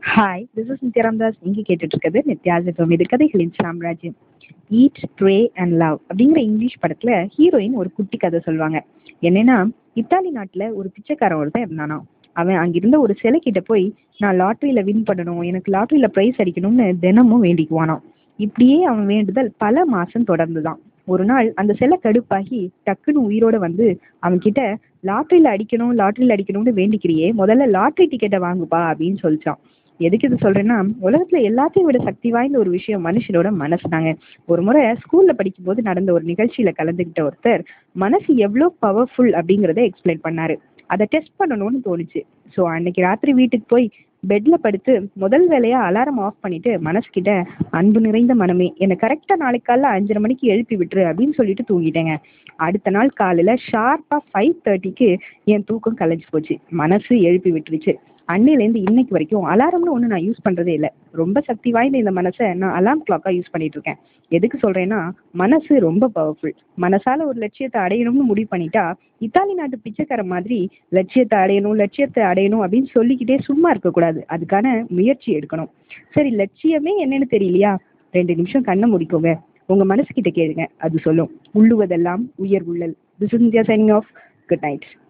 hi this is Nithya Ramdas நீங்க கேட்டுட்டு இருக்கிறது நித்யாசிபம் இது கதைகளின் சாம்ராஜ்யம் ஈட் ப்ரே அண்ட் லவ் அப்படிங்கிற இங்கிலீஷ் படத்துல ஹீரோயின் ஒரு குட்டி கதை சொல்லுவாங்க என்னன்னா இத்தாலி நாட்டுல ஒரு பிச்சைக்காரன் ஒருத்தன் இருந்தானா அவன் அங்கிருந்த ஒரு சிலை கிட்ட போய் நான் லாட்டரியில வின் பண்ணணும் எனக்கு லாட்டரியில பிரைஸ் அடிக்கணும்னு தினமும் வேண்டிக்குவானாம் இப்படியே அவன் வேண்டுதல் பல மாசம் தொடர்ந்துதான் ஒரு நாள் அந்த சிலை கடுப்பாகி டக்குன்னு உயிரோட வந்து அவன் கிட்ட லாட்டரியில அடிக்கணும் லாட்டரியில அடிக்கணும்னு வேண்டிக்கிறியே முதல்ல லாட்டரி டிக்கெட்டை வாங்குப்பா அப்படின்னு சொல்லிச்சான் எதுக்கு இது சொல்றேன்னா உலகத்துல எல்லாத்தையும் விட சக்தி வாய்ந்த ஒரு விஷயம் மனுஷனோட மனசு தாங்க ஒரு முறை ஸ்கூல்ல படிக்கும் போது நடந்த ஒரு நிகழ்ச்சியில கலந்துகிட்ட ஒருத்தர் மனசு எவ்வளோ பவர்ஃபுல் அப்படிங்கறத எக்ஸ்பிளைன் பண்ணாரு அதை டெஸ்ட் பண்ணணும்னு தோணுச்சு ஸோ அன்னைக்கு ராத்திரி வீட்டுக்கு போய் பெட்ல படுத்து முதல் வேலையா அலாரம் ஆஃப் பண்ணிட்டு மனசுகிட்ட அன்பு நிறைந்த மனமே என்னை கரெக்டா நாளைக்கு காலைல அஞ்சரை மணிக்கு எழுப்பி விட்டுரு அப்படின்னு சொல்லிட்டு தூங்கிட்டேங்க அடுத்த நாள் காலையில ஷார்ப்பா ஃபைவ் தேர்ட்டிக்கு என் தூக்கம் கலைஞ்சு போச்சு மனசு எழுப்பி விட்டுருச்சு அன்னையிலேருந்து இன்னைக்கு வரைக்கும் அலாரம்னு ஒன்று நான் யூஸ் பண்ணுறதே இல்லை ரொம்ப சக்தி வாய்ந்த இந்த மனசை நான் அலார்ம் கிளாக்காக யூஸ் பண்ணிட்டு இருக்கேன் எதுக்கு சொல்கிறேன்னா மனசு ரொம்ப பவர்ஃபுல் மனசால ஒரு லட்சியத்தை அடையணும்னு முடிவு பண்ணிட்டா இத்தாலி நாட்டு பிச்சைக்கார மாதிரி லட்சியத்தை அடையணும் லட்சியத்தை அடையணும் அப்படின்னு சொல்லிக்கிட்டே சும்மா இருக்கக்கூடாது அதுக்கான முயற்சி எடுக்கணும் சரி லட்சியமே என்னன்னு தெரியலையா ரெண்டு நிமிஷம் கண்ணை முடிக்கோங்க உங்க மனசு கிட்ட கேளுங்க அது சொல்லும் உள்ளுவதெல்லாம் உயர் உள்ளல் this is India signing off good night